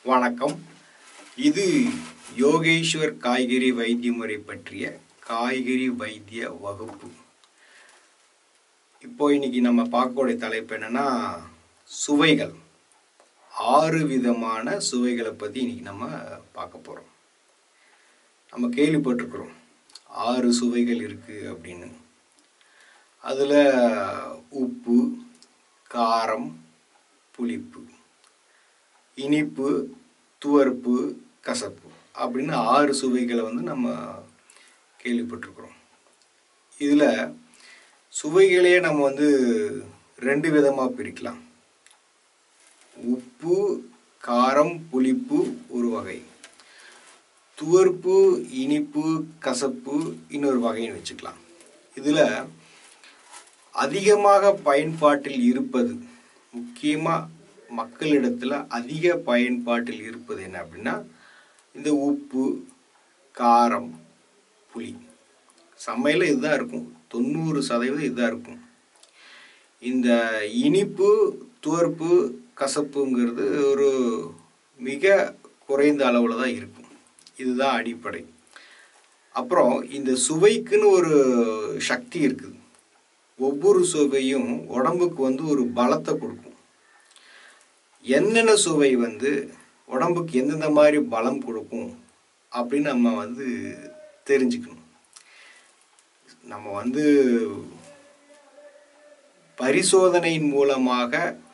வணக்கம் இது யோகேஸ்வர் காய்கறி வைத்திய முறை பற்றிய காய்கறி வைத்திய வகுப்பு இப்போ இன்னைக்கு நம்ம பார்க்கக்கூடிய தலைப்பு என்னன்னா சுவைகள் ஆறு விதமான சுவைகளை பற்றி இன்னைக்கு நம்ம பார்க்க போகிறோம் நம்ம கேள்விப்பட்டிருக்கிறோம் ஆறு சுவைகள் இருக்குது அப்படின்னு அதில் உப்பு காரம் புளிப்பு இனிப்பு துவர்ப்பு கசப்பு அப்படின்னு ஆறு சுவைகளை வந்து நம்ம கேள்விப்பட்டிருக்கிறோம் இதில் சுவைகளையே நம்ம வந்து ரெண்டு விதமாக பிரிக்கலாம் உப்பு காரம் புளிப்பு ஒரு வகை துவர்ப்பு இனிப்பு கசப்பு இன்னொரு வகைன்னு வச்சுக்கலாம் இதில் அதிகமாக பயன்பாட்டில் இருப்பது முக்கியமாக மக்களிடத்தில் அதிக பயன்பாட்டில் இருப்பது என்ன அப்படின்னா இந்த உப்பு காரம் புளி சமையலில் இதுதான் இருக்கும் தொண்ணூறு சதவீதம் இதுதான் இருக்கும் இந்த இனிப்பு துவர்ப்பு கசப்புங்கிறது ஒரு மிக குறைந்த அளவில் தான் இருக்கும் இதுதான் அடிப்படை அப்புறம் இந்த சுவைக்குன்னு ஒரு சக்தி இருக்குது ஒவ்வொரு சுவையும் உடம்புக்கு வந்து ஒரு பலத்தை கொடுக்கும் என்னென்ன சுவை வந்து உடம்புக்கு எந்தெந்த மாதிரி பலம் கொடுக்கும் அப்படின்னு நம்ம வந்து தெரிஞ்சுக்கணும் நம்ம வந்து பரிசோதனையின் மூலமாக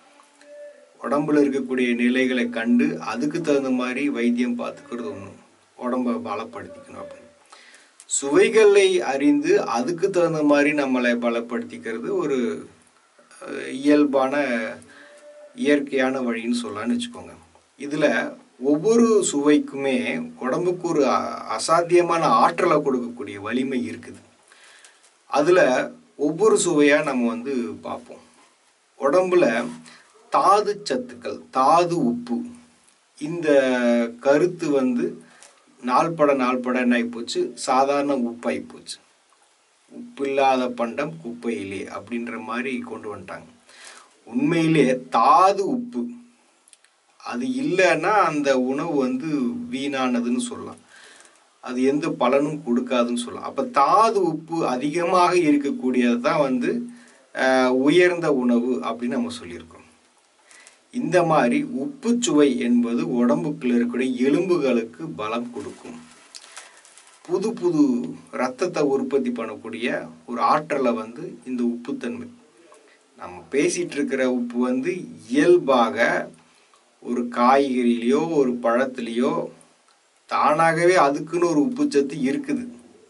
உடம்புல இருக்கக்கூடிய நிலைகளை கண்டு அதுக்கு தகுந்த மாதிரி வைத்தியம் பார்த்துக்கிறது ஒன்று உடம்பை பலப்படுத்திக்கணும் அப்படின்னு சுவைகளை அறிந்து அதுக்கு தகுந்த மாதிரி நம்மளை பலப்படுத்திக்கிறது ஒரு அஹ், இயல்பான இயற்கையான வழின்னு சொல்லலாம்னு வச்சுக்கோங்க இதில் ஒவ்வொரு சுவைக்குமே உடம்புக்கு ஒரு அ- அசாத்தியமான ஆற்றலை கொடுக்கக்கூடிய வலிமை இருக்குது அதில் ஒவ்வொரு சுவையாக நம்ம வந்து பார்ப்போம் உடம்புல தாது சத்துக்கள் தாது உப்பு இந்த கருத்து வந்து நாள்பட நாள்பட என்ன ஆகிப்போச்சு சாதாரண உப்பாகி போச்சு உப்பு இல்லாத பண்டம் குப்பையிலே அப்படின்ற மாதிரி கொண்டு வந்துட்டாங்க உண்மையிலே தாது உப்பு அது இல்லைன்னா அந்த உணவு வந்து வீணானதுன்னு சொல்லலாம் அது எந்த பலனும் கொடுக்காதுன்னு சொல்லலாம் அப்போ தாது உப்பு அதிகமாக இருக்கக்கூடியது தான் வந்து ஆஹ், உயர்ந்த உணவு அப்படின்னு நம்ம சொல்லியிருக்கோம் இந்த மாதிரி உப்புச்சுவை என்பது உடம்புக்குள்ள இருக்கக்கூடிய எலும்புகளுக்கு பலம் கொடுக்கும் புது புது ரத்தத்தை உற்பத்தி பண்ணக்கூடிய ஒரு ஆற்றலை வந்து இந்த உப்புத்தன்மை நம்ம பேசிட்டு இருக்கிற உப்பு வந்து இயல்பாக ஒரு காய்கறியிலையோ ஒரு பழத்துலேயோ தானாகவே அதுக்குன்னு ஒரு உப்புச்சத்து இருக்குது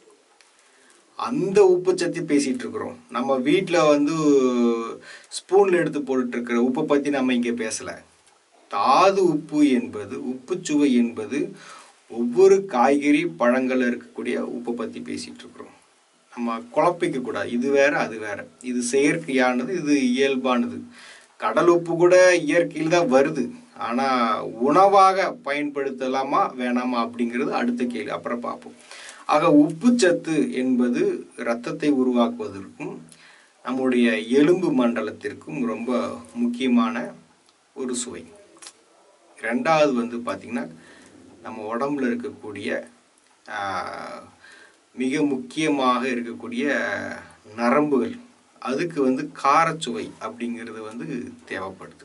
அந்த உப்புச்சத்து பேசிட்டு இருக்கிறோம் நம்ம வீட்டில் வந்து ஸ்பூனில் எடுத்து போட்டுட்டு இருக்கிற உப்பை பற்றி நம்ம இங்கே பேசலை தாது உப்பு என்பது உப்புச்சுவை என்பது ஒவ்வொரு காய்கறி பழங்கள்ல இருக்கக்கூடிய உப்பை பற்றி பேசிட்டு இருக்கிறோம் நம்ம குழப்பிக்க கூடாது இது வேற அது வேற இது செயற்கையானது இது இயல்பானது கடல் உப்பு கூட இயற்கையில் தான் வருது ஆனால் உணவாக பயன்படுத்தலாமா வேணாமா அப்படிங்கிறது அடுத்த கேள்வி அப்புறம் பார்ப்போம் ஆக உப்புச்சத்து என்பது இரத்தத்தை உருவாக்குவதற்கும் நம்முடைய எலும்பு மண்டலத்திற்கும் ரொம்ப முக்கியமான ஒரு சுவை ரெண்டாவது வந்து பார்த்திங்கன்னா நம்ம உடம்புல இருக்கக்கூடிய ஆஹ், மிக முக்கியமாக இருக்கக்கூடிய நரம்புகள் அதுக்கு வந்து காரச்சுவை அப்படிங்கிறது வந்து தேவைப்படுது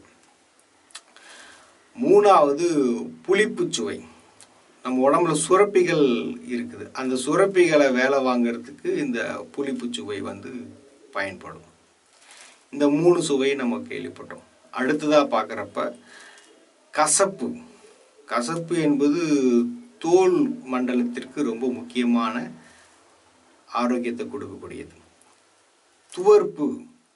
மூணாவது புளிப்புச் சுவை நம்ம உடம்புல சுரப்பிகள் இருக்குது அந்த சுரப்பிகளை வேலை வாங்குறதுக்கு இந்த புளிப்புச் சுவை வந்து பயன்படும் இந்த மூணு சுவையை நம்ம கேள்விப்பட்டோம் அடுத்ததாக பார்க்குறப்ப கசப்பு கசப்பு என்பது தோல் மண்டலத்திற்கு ரொம்ப முக்கியமான ஆரோக்கியத்தை கொடுக்கக்கூடியது துவர்ப்பு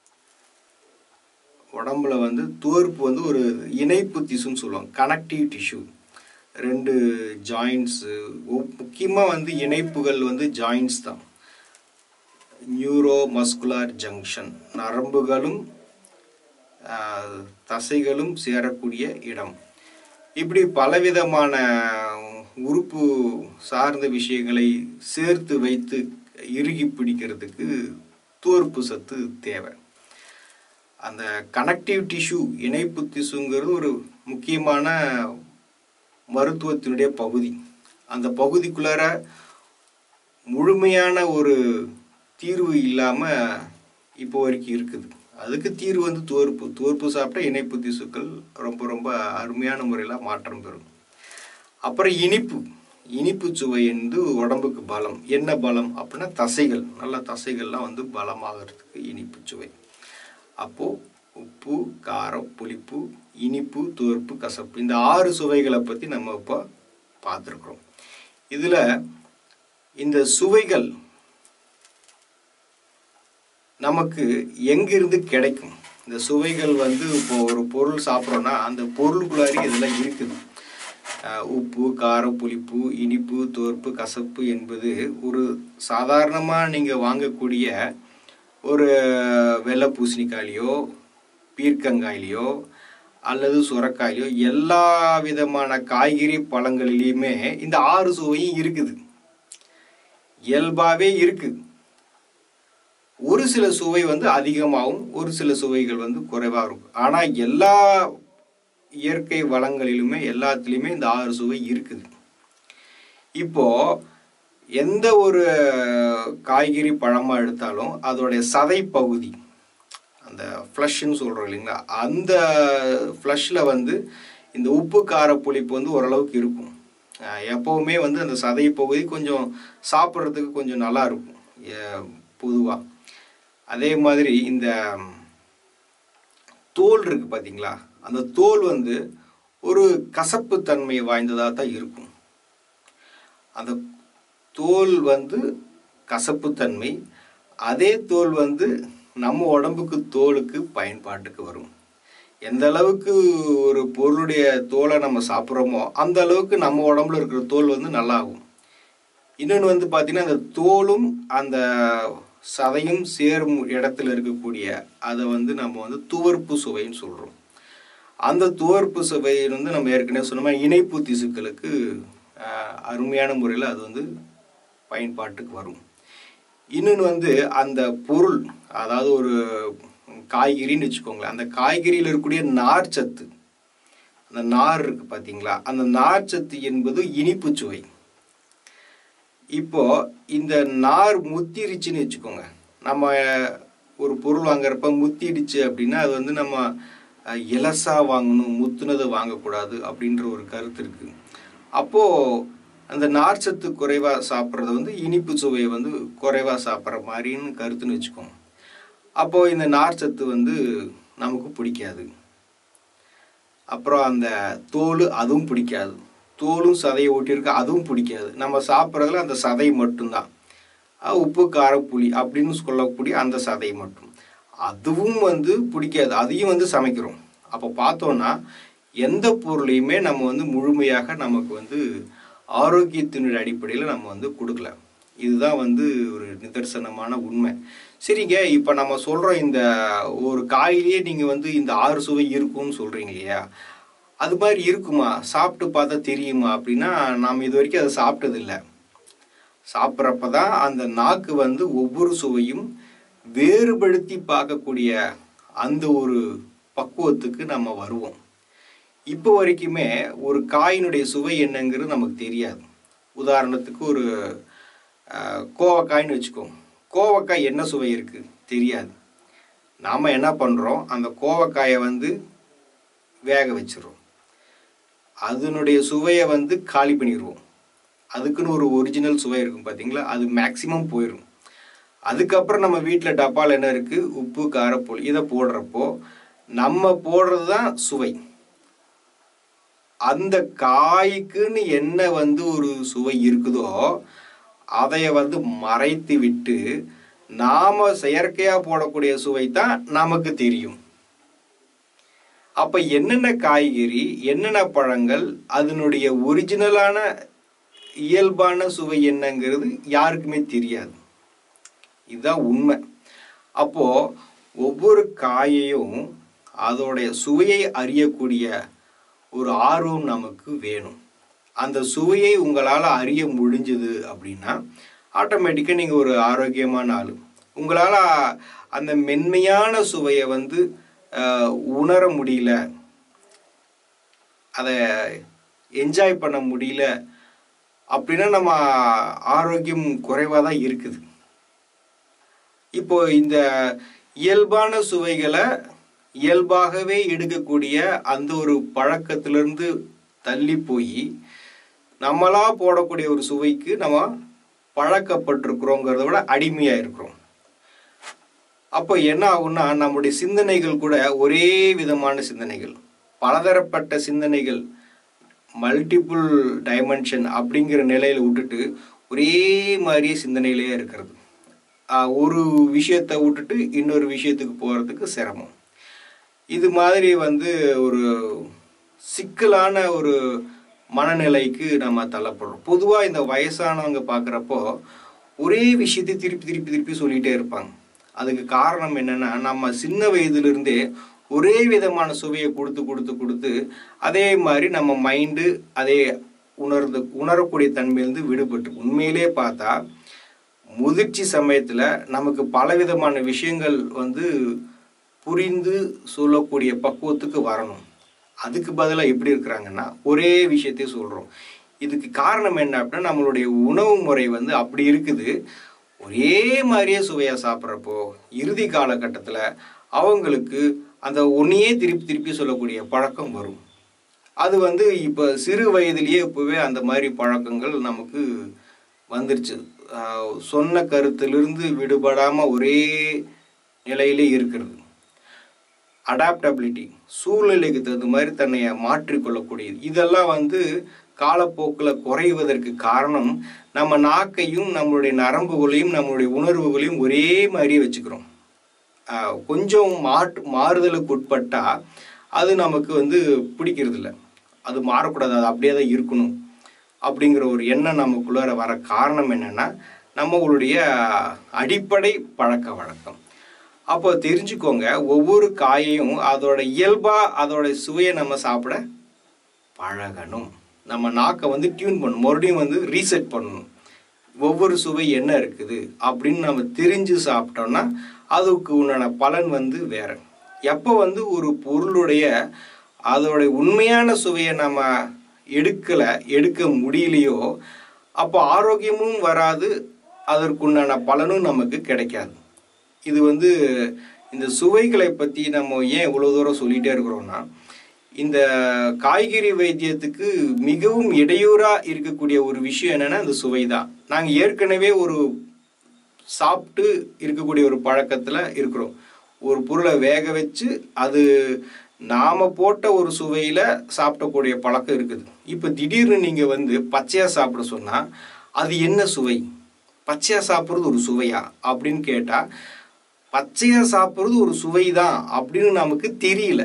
உடம்புல வந்து துவர்ப்பு வந்து ஒரு இணைப்பு திசுன்னு சொல்லுவாங்க கனெக்டிவ் டிஷ்யூ ரெண்டு ஜாயின்ஸு முக்கியமாக வந்து இணைப்புகள் வந்து ஜாயின்ஸ் தான் நியூரோ மஸ்குலார் ஜங்ஷன் நரம்புகளும் ஆஹ், தசைகளும் சேரக்கூடிய இடம் இப்படி பலவிதமான உறுப்பு சார்ந்த விஷயங்களை சேர்த்து வைத்து இறுகி பிடிக்கிறதுக்கு தோற்பு சத்து தேவை அந்த கனெக்டிவ் டிஷ்யூ இணைப்பு திசுங்கிறது ஒரு முக்கியமான மருத்துவத்தினுடைய பகுதி அந்த பகுதிக்குள்ளார முழுமையான ஒரு தீர்வு இல்லாமல் இப்போ வரைக்கும் இருக்குது அதுக்கு தீர்வு வந்து துவர்ப்பு துவர்ப்பு சாப்பிட்டா இணைப்பு திசுக்கள் ரொம்ப ரொம்ப அருமையான முறையில் மாற்றம் பெறும் அப்புறம் இனிப்பு இனிப்பு சுவை வந்து உடம்புக்கு பலம் என்ன பலம் அப்படின்னா தசைகள் நல்ல தசைகள்லாம் வந்து பலமாகிறதுக்கு இனிப்பு சுவை அப்போது உப்பு காரம் புளிப்பு இனிப்பு துவர்ப்பு கசப்பு இந்த ஆறு சுவைகளை பற்றி நம்ம இப்போ பார்த்துருக்குறோம் இதில் இந்த சுவைகள் நமக்கு எங்கிருந்து கிடைக்கும் இந்த சுவைகள் வந்து இப்போ ஒரு பொருள் சாப்பிட்றோன்னா அந்த பொருளுக்குள்ளாரி இதெல்லாம் இருக்குது அஹ் உப்பு காரம் புளிப்பு இனிப்பு தோற்பு கசப்பு என்பது ஒரு சாதாரணமாக நீங்கள் வாங்கக்கூடிய ஒரு வெள்ளை பூசணிக்காயிலையோ பீர்க்கங்காயிலையோ அல்லது சுரக்காயிலையோ எல்லா விதமான காய்கறி பழங்களிலையுமே இந்த ஆறு சுவையும் இருக்குது இயல்பாகவே இருக்குது ஒரு சில சுவை வந்து அதிகமாகவும் ஒரு சில சுவைகள் வந்து குறைவாக இருக்கும் ஆனால் எல்லா இயற்கை வளங்களிலுமே எல்லாத்துலேயுமே இந்த ஆறு சுவை இருக்குது இப்போ எந்த ஒரு காய்கறி பழமாக எடுத்தாலும் அதோடைய சதை பகுதி அந்த ஃப்ளஷ்ன்னு சொல்கிறோம் இல்லைங்களா அந்த ஃப்ளஷில் வந்து இந்த உப்பு கார புளிப்பு வந்து ஓரளவுக்கு இருக்கும் அஹ் எப்போவுமே வந்து அந்த சதை பகுதி கொஞ்சம் சாப்பிட்றதுக்கு கொஞ்சம் நல்லா இருக்கும் பொதுவாக அதே மாதிரி இந்த தோல் இருக்கு பார்த்தீங்களா அந்த தோல் வந்து ஒரு கசப்பு தன்மை வாய்ந்ததாக தான் இருக்கும் அந்த தோல் வந்து கசப்புத்தன்மை அதே தோல் வந்து நம்ம உடம்புக்கு தோலுக்கு பயன்பாட்டுக்கு வரும் எந்த அளவுக்கு ஒரு பொருளுடைய தோலை நம்ம சாப்பிட்றோமோ அந்த அளவுக்கு நம்ம உடம்புல இருக்கிற தோல் வந்து நல்லாகும் இன்னொன்று வந்து பார்த்தீங்கன்னா அந்த தோலும் அந்த சதையும் சேரும் இடத்துல இருக்கக்கூடிய அதை வந்து நம்ம வந்து துவர்ப்பு சுவைன்னு சொல்கிறோம் அந்த துவர்ப்பு சுவை வந்து நம்ம ஏற்கனவே சொன்ன மாதிரி இணைப்பு திசுக்களுக்கு ஆஹ், அருமையான முறையில் அது வந்து பயன்பாட்டுக்கு வரும் இன்னொன்று வந்து அந்த பொருள் அதாவது ஒரு காய்கறின்னு வச்சுக்கோங்களேன் அந்த காய்கறியில் இருக்கக்கூடிய நார்ச்சத்து அந்த நார் இருக்கு பார்த்தீங்களா அந்த நார்ச்சத்து என்பது இனிப்பு சுவை இப்போ இந்த நார் முத்திருச்சுன்னு வச்சுக்கோங்க நம்ம ஒரு பொருள் வாங்குறப்ப முத்திடுச்சு அப்படின்னா அது வந்து நம்ம அஹ், இலசா வாங்கணும் முத்துனதை வாங்கக்கூடாது அப்படின்ற ஒரு கருத்து இருக்கு அப்போ அந்த நார்ச்சத்து குறைவாக சாப்பிட்றது வந்து இனிப்பு சுவையை வந்து குறைவாக சாப்பிட்ற மாதிரின்னு கருத்துன்னு வச்சுக்கோங்க அப்போ இந்த நார்ச்சத்து வந்து நமக்கு பிடிக்காது அப்புறம் அந்த தோல் அதுவும் பிடிக்காது தோலும் சதையை ஒட்டியிருக்கு அதுவும் பிடிக்காது நம்ம சாப்பிட்றதுல அந்த சதை மட்டும்தான் அஹ் உப்பு காரம் புளி அப்படின்னு சொல்லக்கூடிய அந்த சதை மட்டும் அதுவும் வந்து பிடிக்காது அதையும் வந்து சமைக்கிறோம் அப்போ பார்த்தோன்னா எந்த பொருளையுமே நம்ம வந்து முழுமையாக நமக்கு வந்து ஆரோக்கியத்தினுடைய அடிப்படையில் நம்ம வந்து கொடுக்கல இதுதான் வந்து ஒரு நிதர்சனமான உண்மை சரிங்க இப்போ நம்ம சொல்கிறோம் இந்த ஒரு காயிலேயே நீங்கள் வந்து இந்த ஆறு சுவை இருக்கும்னு சொல்கிறீங்க இல்லையா அது மாதிரி இருக்குமா சாப்பிட்டு பார்த்தா தெரியுமா அப்படின்னா நாம் இது வரைக்கும் அதை சாப்பிட்டதில்லை சாப்பிட்றப்ப தான் அந்த நாக்கு வந்து ஒவ்வொரு சுவையும் வேறுபடுத்தி பார்க்கக்கூடிய அந்த ஒரு பக்குவத்துக்கு நம்ம வருவோம் இப்போ வரைக்குமே ஒரு காயினுடைய சுவை என்னங்கிறது நமக்கு தெரியாது உதாரணத்துக்கு ஒரு அஹ், கோவக்காய்னு வச்சுக்கோங்க கோவக்காய் என்ன சுவை இருக்குது தெரியாது நாம் என்ன பண்ணுறோம் அந்த கோவக்காயை வந்து வேக வச்சிடுறோம் அதனுடைய சுவையை வந்து காலி பண்ணிடுவோம் அதுக்குன்னு ஒரு ஒரிஜினல் சுவை இருக்கும் பார்த்தீங்களா அது மேக்சிமம் போயிடும் அதுக்கப்புறம் நம்ம வீட்டில் டப்பால் என்ன இருக்குது உப்பு காரப்பொடி இதை போடுறப்போ நம்ம போடுறது தான் சுவை அந்த காய்க்குன்னு என்ன வந்து ஒரு சுவை இருக்குதோ அதைய வந்து மறைத்து விட்டு நாம செயற்கையா போடக்கூடிய சுவை தான் நமக்கு தெரியும் அப்ப என்னென்ன காய்கறி என்னென்ன பழங்கள் அதனுடைய ஒரிஜினலான இயல்பான சுவை என்னங்கிறது யாருக்குமே தெரியாது இதுதான் உண்மை அப்போ ஒவ்வொரு காயையும் அதோடைய சுவையை அறியக்கூடிய ஒரு ஆர்வம் நமக்கு வேணும் அந்த சுவையை உங்களால் அறிய முடிஞ்சது அப்படின்னா ஆட்டோமேட்டிக்காக நீங்கள் ஒரு ஆரோக்கியமான ஆள் உங்களால் அந்த மென்மையான சுவையை வந்து அஹ், உணர முடியல அதை என்ஜாய் பண்ண முடியல அப்படின்னா நம்ம ஆரோக்கியம் குறைவாக தான் இருக்குது இப்போ இந்த இயல்பான சுவைகளை இயல்பாகவே எடுக்கக்கூடிய அந்த ஒரு பழக்கத்திலிருந்து தள்ளி போய் நம்மளா போடக்கூடிய ஒரு சுவைக்கு நம்ம பழக்கப்பட்டிருக்கிறோங்கிறத விட அடிமையாக இருக்கிறோம் அப்போ என்ன ஆகும்னா நம்முடைய சிந்தனைகள் கூட ஒரே விதமான சிந்தனைகள் பலதரப்பட்ட சிந்தனைகள் மல்டிபிள் டைமென்ஷன் அப்படிங்கிற நிலையில் விட்டுட்டு ஒரே மாதிரியே சிந்தனையிலே இருக்கிறது ஆஹ் ஒரு விஷயத்தை விட்டுட்டு இன்னொரு விஷயத்துக்கு போகிறதுக்கு சிரமம் இது மாதிரி வந்து ஒரு சிக்கலான ஒரு மனநிலைக்கு நம்ம தள்ளப்படுறோம் பொதுவாக இந்த வயசானவங்க பார்க்குறப்போ ஒரே விஷயத்தை திருப்பி திருப்பி திருப்பி சொல்லிகிட்டே இருப்பாங்க அதுக்கு காரணம் என்னன்னா நம்ம சின்ன வயதிலிருந்தே ஒரே விதமான சுவையை கொடுத்து கொடுத்து கொடுத்து அதே மாதிரி நம்ம மைண்டு அதே உணர்ந்து உணரக்கூடிய தன்மையிலிருந்து விடுபட்டு உண்மையிலே பார்த்தா முதிர்ச்சி சமயத்தில் நமக்கு பலவிதமான விஷயங்கள் வந்து புரிந்து சொல்லக்கூடிய பக்குவத்துக்கு வரணும் அதுக்கு பதிலாக எப்படி இருக்கிறாங்கன்னா ஒரே விஷயத்தை சொல்கிறோம் இதுக்கு காரணம் என்ன அப்படின்னா நம்மளுடைய உணவு முறை வந்து அப்படி இருக்குது ஒரே மாதிரியே சுவையாக சாப்பிட்றப்போ இறுதி காலகட்டத்தில் அவங்களுக்கு அந்த ஒன்றையே திருப்பி திருப்பி சொல்லக்கூடிய பழக்கம் வரும் அது வந்து இப்போ சிறு வயதிலேயே இப்போவே அந்த மாதிரி பழக்கங்கள் நமக்கு வந்துருச்சு ஆஹ் சொன்ன கருத்திலிருந்து விடுபடாமல் ஒரே நிலையிலே இருக்கிறது அடாப்டபிலிட்டி சூழ்நிலைக்கு தகுந்த மாதிரி தன்னை மாற்றிக்கொள்ளக்கூடியது இதெல்லாம் வந்து காலப்போக்கில் குறைவதற்கு காரணம் நம்ம நாக்கையும் நம்மளுடைய நரம்புகளையும் நம்மளுடைய உணர்வுகளையும் ஒரே மாதிரியே வச்சுக்கிறோம் ஆஹ் கொஞ்சம் மாற்று மாறுதலுக்கு உட்பட்டா அது நமக்கு வந்து பிடிக்கிறது இல்ல அது மாறக்கூடாது அது அப்படியே தான் இருக்கணும் அப்படிங்கிற ஒரு எண்ணம் நமக்குள்ளார வர காரணம் என்னன்னா நம்மளுடைய அடிப்படை பழக்க வழக்கம் அப்போ தெரிஞ்சுக்கோங்க ஒவ்வொரு காயையும் அதோட இயல்பா அதோட சுவையை நம்ம சாப்பிட பழகணும் நம்ம நாக்கை வந்து டியூன் பண்ணணும் மறுபடியும் வந்து ரீசெட் பண்ணணும் ஒவ்வொரு சுவை என்ன இருக்குது அப்படின்னு நம்ம தெரிஞ்சு சாப்பிட்டோம்னா அதுக்கு உண்டான பலன் வந்து வேற எப்போ வந்து ஒரு பொருளுடைய அதோட உண்மையான சுவையை நம்ம எடுக்கலை எடுக்க முடியலையோ அப்போ ஆரோக்கியமும் வராது அதற்குண்டான பலனும் நமக்கு கிடைக்காது இது வந்து இந்த சுவைகளை பற்றி நம்ம ஏன் இவ்வளோ தூரம் சொல்லிகிட்டே இருக்கிறோம்னா இந்த காய்கறி வைத்தியத்துக்கு மிகவும் இடையூறாக இருக்கக்கூடிய ஒரு விஷயம் என்னென்னா இந்த சுவை தான் நாங்கள் ஏற்கனவே ஒரு சாப்பிட்டு இருக்கக்கூடிய ஒரு பழக்கத்தில் இருக்கிறோம் ஒரு பொருளை வேக வச்சு அது நாம் போட்ட ஒரு சுவையில் சாப்பிடக்கூடிய பழக்கம் இருக்குது இப்போ திடீர்னு நீங்கள் வந்து பச்சையாக சாப்பிட சொன்னால் அது என்ன சுவை பச்சையாக சாப்பிட்றது ஒரு சுவையா அப்படின்னு கேட்டால் பச்சையாக சாப்பிட்றது ஒரு சுவை தான் அப்படின்னு நமக்கு தெரியல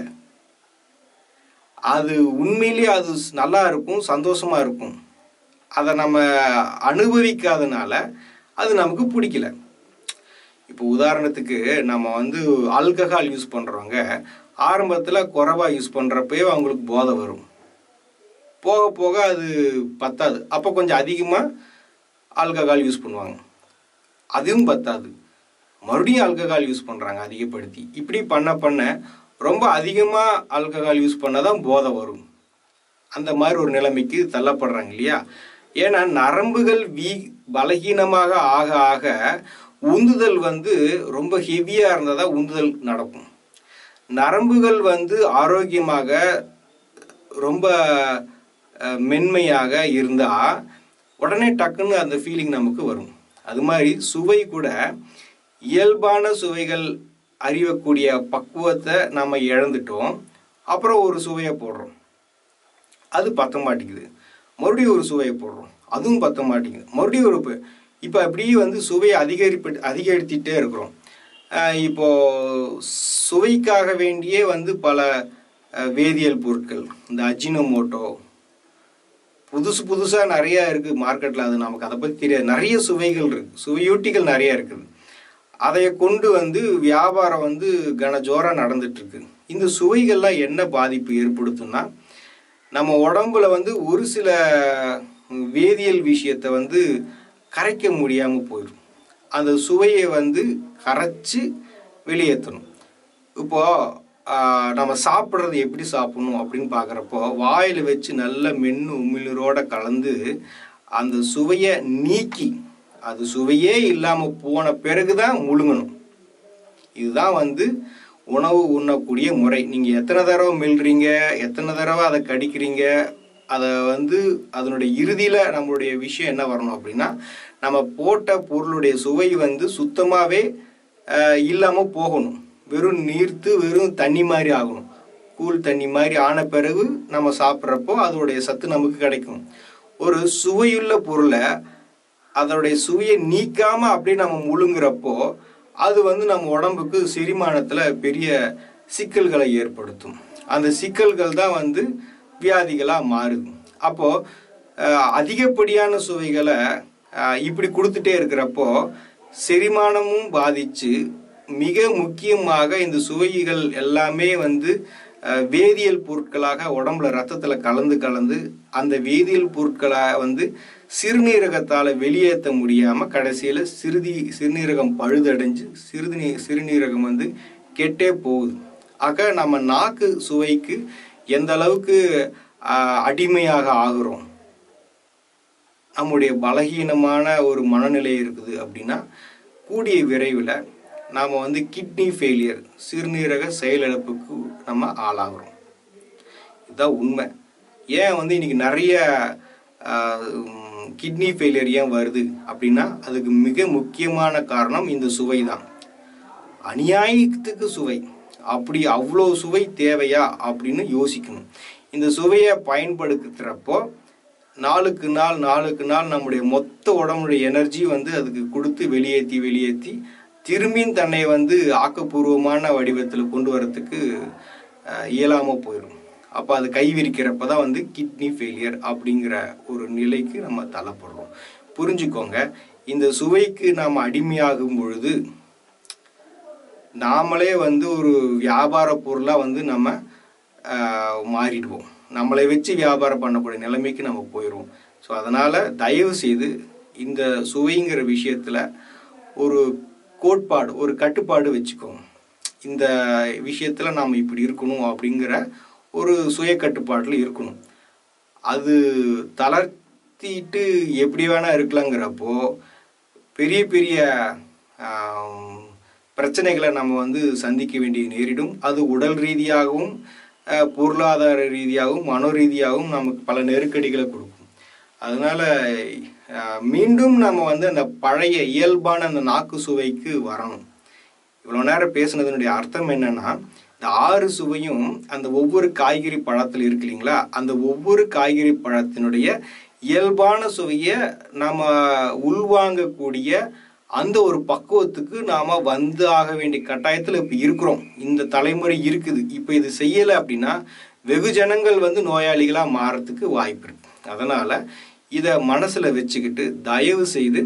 அது உண்மையிலேயே அது நல்லா இருக்கும் சந்தோஷமா இருக்கும் அதை நம்ம அனுபவிக்காதனால அது நமக்கு பிடிக்கல இப்போ உதாரணத்துக்கு நம்ம வந்து ஆல்கஹால் யூஸ் பண்ணுறவங்க ஆரம்பத்தில் குறைவா யூஸ் பண்ணுறப்பயே அவங்களுக்கு போதை வரும் போக போக அது பத்தாது அப்போ கொஞ்சம் அதிகமாக ஆல்கஹால் யூஸ் பண்ணுவாங்க அதுவும் பத்தாது மறுபடியும் ஆல்கஹால் யூஸ் பண்ணுறாங்க அதிகப்படுத்தி இப்படி பண்ண பண்ண ரொம்ப அதிகமாக ஆல்கஹால் யூஸ் பண்ணால் தான் போதை வரும் அந்த மாதிரி ஒரு நிலைமைக்கு தள்ளப்படுறாங்க இல்லையா ஏன்னா நரம்புகள் வீ பலகீனமாக ஆக ஆக உந்துதல் வந்து ரொம்ப ஹெவியாக இருந்தால் தான் உந்துதல் நடக்கும் நரம்புகள் வந்து ஆரோக்கியமாக ரொம்ப அஹ், மென்மையாக இருந்தால் உடனே டக்குன்னு அந்த ஃபீலிங் நமக்கு வரும் அது மாதிரி சுவை கூட இயல்பான சுவைகள் அறியக்கூடிய பக்குவத்தை நம்ம இழந்துட்டோம் அப்புறம் ஒரு சுவையை போடுறோம் அது பத்த மாட்டேங்குது மறுபடியும் ஒரு சுவையை போடுறோம் அதுவும் பத்த மாட்டேங்குது மறுபடியும் ஒரு ப- இப்போ அப்படியே வந்து சுவையை அதிகரிப்பு அதிகரித்துட்டே இருக்கிறோம் ஆஹ் இப்போ சுவைக்காக வேண்டியே வந்து பல அஹ், வேதியியல் பொருட்கள் இந்த அஜினோமோட்டோ புதுசு புதுசாக நிறையா இருக்குது மார்க்கெட்டில் அது நமக்கு அதை பற்றி தெரியாது நிறைய சுவைகள் இருக்குது சுவையூட்டிகள் நிறைய இருக்குது அதை கொண்டு வந்து வியாபாரம் வந்து கனஜோராக நடந்துட்டு இருக்கு இந்த சுவைகள்லாம் என்ன பாதிப்பு ஏற்படுத்தும்னா நம்ம உடம்புல வந்து ஒரு சில வேதியியல் விஷயத்தை வந்து கரைக்க முடியாமல் போயிடும் அந்த சுவையை வந்து கரைச்சி வெளியேற்றணும் இப்போ ஆஹ், நம்ம சாப்பிட்றது எப்படி சாப்பிடணும் அப்படின்னு பார்க்குறப்போ வாயில் வச்சு நல்ல மென்று உமிழ்நீரோட கலந்து அந்த சுவையை நீக்கி அது சுவையே இல்லாமல் போன பிறகு தான் முழுங்கணும் இதுதான் வந்து உணவு உண்ணக்கூடிய முறை நீங்கள் எத்தனை தடவை மெல்றீங்க எத்தனை தடவை அதை கடிக்கிறீங்க அதை வந்து அதனுடைய இறுதியில் நம்மளுடைய விஷயம் என்ன வரணும் அப்படின்னா நம்ம போட்ட பொருளுடைய சுவை வந்து சுத்தமாகவே இல்லாமல் போகணும் வெறும் நீர்த்து வெறும் தண்ணி மாதிரி ஆகணும் கூல் தண்ணி மாதிரி ஆன பிறகு நம்ம சாப்பிட்றப்போ அதோடைய சத்து நமக்கு கிடைக்கும் ஒரு சுவையுள்ள பொருளை அதோடைய சுவையை நீக்காம அப்படியே நம்ம முழுங்குறப்போ அது வந்து நம்ம உடம்புக்கு செரிமானத்துல பெரிய சிக்கல்களை ஏற்படுத்தும் அந்த சிக்கல்கள் தான் வந்து வியாதிகளா மாறுது அப்போ அஹ், அதிகப்படியான சுவைகளை அஹ், இப்படி கொடுத்துட்டே இருக்கிறப்போ செரிமானமும் பாதிச்சு மிக முக்கியமாக இந்த சுவைகள் எல்லாமே வந்து அஹ், வேதியியல் பொருட்களாக உடம்புல ரத்தத்துல கலந்து கலந்து அந்த வேதியியல் பொருட்களை வந்து சிறுநீரகத்தால வெளியேற்ற முடியாம கடைசியில சிறுதி சிறுநீரகம் பழுதடைஞ்சு சிறுநீ சிறுநீரகம் வந்து கெட்டே போகுது ஆக நம்ம நாக்கு சுவைக்கு எந்த அளவுக்கு அஹ், அடிமையாக ஆகுறோம் நம்முடைய பலகீனமான ஒரு மனநிலை இருக்குது அப்படின்னா கூடிய விரைவில் நாம் வந்து கிட்னி ஃபெயிலியர் சிறுநீரக செயலிழப்புக்கு நம்ம ஆளாகிறோம் இதுதான் உண்மை ஏன் வந்து இன்னைக்கு நிறைய கிட்னி ஃபெயிலியர் ஏன் வருது அப்படின்னா அதுக்கு மிக முக்கியமான காரணம் இந்த சுவை தான் அநியாயத்துக்கு சுவை அப்படி அவ்வளோ சுவை தேவையா அப்படின்னு யோசிக்கணும் இந்த சுவையை பயன்படுத்துகிறப்போ நாளுக்கு நாள் நாளுக்கு நாள் நம்முடைய மொத்த உடம்புடைய எனர்ஜி வந்து அதுக்கு கொடுத்து வெளியேற்றி வெளியேற்றி திரும்பியும் தன்னை வந்து ஆக்கப்பூர்வமான வடிவத்தில் கொண்டு வரத்துக்கு இயலாமல் போயிடும் அப்போ அது கை விரிக்கிறப்ப தான் வந்து கிட்னி ஃபெயிலியர் அப்படிங்கிற ஒரு நிலைக்கு நம்ம தள்ளப்படுறோம் புரிஞ்சுக்கோங்க இந்த சுவைக்கு நாம் அடிமையாகும் பொழுது நாமளே வந்து ஒரு வியாபார பொருளாக வந்து நம்ம ஆஹ், மாறிடுவோம் நம்மளை வச்சு வியாபாரம் பண்ணக்கூடிய நிலைமைக்கு நம்ம போயிடுவோம் ஸோ அதனால் தயவு செய்து இந்த சுவைங்கிற விஷயத்தில் ஒரு கோட்பாடு ஒரு கட்டுப்பாடு வச்சுக்கோங்க இந்த விஷயத்தில் நாம் இப்படி இருக்கணும் அப்படிங்கிற ஒரு சுய கட்டுப்பாட்டில் இருக்கணும் அது தளர்த்திட்டு எப்படி வேணா இருக்கலாங்கிறப்போ பெரிய பெரிய ஆம், பிரச்சனைகளை நம்ம வந்து சந்திக்க வேண்டிய நேரிடும் அது உடல் ரீதியாகவும் அஹ், பொருளாதார ரீதியாகவும் மனோ ரீதியாகவும் நமக்கு பல நெருக்கடிகளை கொடுக்கும் அதனால அஹ், மீண்டும் நம்ம வந்து அந்த பழைய இயல்பான அந்த நாக்கு சுவைக்கு வரணும் இவ்வளோ நேரம் பேசுனதனுடைய அர்த்தம் என்னன்னா இந்த ஆறு சுவையும் அந்த ஒவ்வொரு காய்கறி பழத்தில் இருக்கு இல்லைங்களா அந்த ஒவ்வொரு காய்கறி பழத்தினுடைய இயல்பான சுவையை நம்ம உள்வாங்கக்கூடிய அந்த ஒரு பக்குவத்துக்கு நாம வந்து ஆக வேண்டிய கட்டாயத்தில் இப்போ இருக்கிறோம் இந்த தலைமுறை இருக்குது இப்போ இது செய்யலை அப்படின்னா வெகு ஜனங்கள் வந்து நோயாளிகளாக மாறத்துக்கு வாய்ப்பு இருக்கு அதனால இதை மனசுல வச்சுக்கிட்டு தயவு செய்து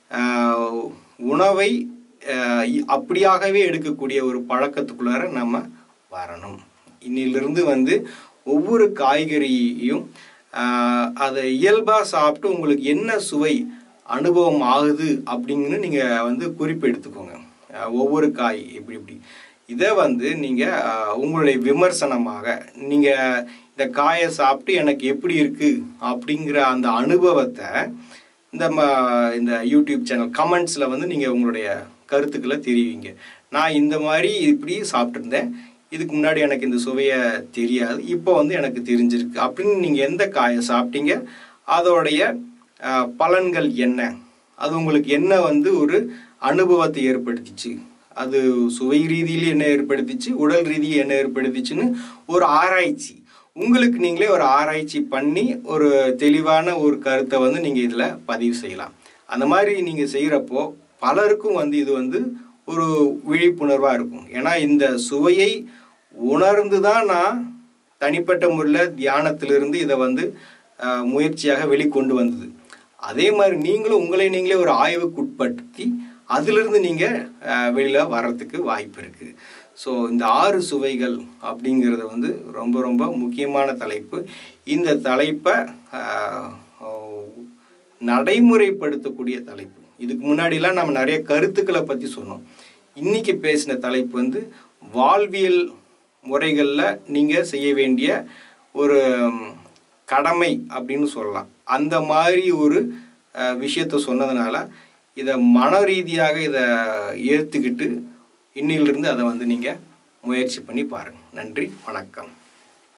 ஆஹ், உணவை ஆஹ், இ- அப்படியாகவே எடுக்கக்கூடிய ஒரு பழக்கத்துக்குள்ளார நம்ம வரணும் இன்னிலிருந்து வந்து ஒவ்வொரு காய்கறியையும் ஆஹ், அதை இயல்பாக சாப்பிட்டு உங்களுக்கு என்ன சுவை அனுபவம் ஆகுது அப்படிங்கன்னு நீங்கள் வந்து குறிப்பு எடுத்துக்கோங்க ஆஹ், ஒவ்வொரு காய் இப்படி இப்படி இதை வந்து நீங்கள் உங்களுடைய விமர்சனமாக நீங்கள் இந்த காயை சாப்பிட்டு எனக்கு எப்படி இருக்கு அப்படிங்கிற அந்த அனுபவத்தை இந்த ம இந்த யூடியூப் சேனல் கமெண்ட்ஸில் வந்து நீங்கள் உங்களுடைய கருத்துக்களை தெரிவிங்க நான் இந்த மாதிரி இப்படி சாப்பிட்ருந்தேன் இதுக்கு முன்னாடி எனக்கு இந்த சுவையை தெரியாது இப்போ வந்து எனக்கு தெரிஞ்சிருக்கு அப்படின்னு நீங்கள் எந்த காயை சாப்பிட்டீங்க அதோடைய அஹ், பலன்கள் என்ன அது உங்களுக்கு என்ன வந்து ஒரு அனுபவத்தை ஏற்படுத்திச்சு அது சுவை ரீதியில் என்ன ஏற்படுத்திச்சு உடல் ரீதியில் என்ன ஏற்படுத்திச்சுன்னு ஒரு ஆராய்ச்சி உங்களுக்கு நீங்களே ஒரு ஆராய்ச்சி பண்ணி ஒரு தெளிவான ஒரு கருத்தை வந்து நீங்கள் இதில் பதிவு செய்யலாம் அந்த மாதிரி நீங்கள் செய்கிறப்போ பலருக்கும் வந்து இது வந்து ஒரு விழிப்புணர்வாக இருக்கும் ஏன்னா இந்த சுவையை உணர்ந்து தான் நான் தனிப்பட்ட முறையில் தியானத்திலிருந்து இதை வந்து அஹ், முயற்சியாக வெளிக்கொண்டு வந்தது அதே மாதிரி நீங்களும் உங்களை நீங்களே ஒரு ஆய்வுக்குட்படுத்தி அதிலிருந்து நீங்கள் வெளியில் வர்றதுக்கு வாய்ப்பு இருக்குது ஸோ இந்த ஆறு சுவைகள் அப்படிங்கிறது வந்து ரொம்ப ரொம்ப முக்கியமான தலைப்பு இந்த தலைப்பை அஹ், நடைமுறைப்படுத்தக்கூடிய தலைப்பு இதுக்கு முன்னாடிலாம் நம்ம நிறைய கருத்துக்களை பற்றி சொன்னோம் இன்னைக்கு பேசின தலைப்பு வந்து வாழ்வியல் முறைகளில் நீங்கள் செய்ய வேண்டிய ஒரு ம், கடமை அப்படின்னு சொல்லலாம் அந்த மாதிரி ஒரு அஹ், விஷயத்த சொன்னதுனால இதை மன ரீதியாக இதை ஏற்றுக்கிட்டு இன்னிலிருந்து அதை வந்து நீங்கள் முயற்சி பண்ணி பாருங்கள் நன்றி வணக்கம்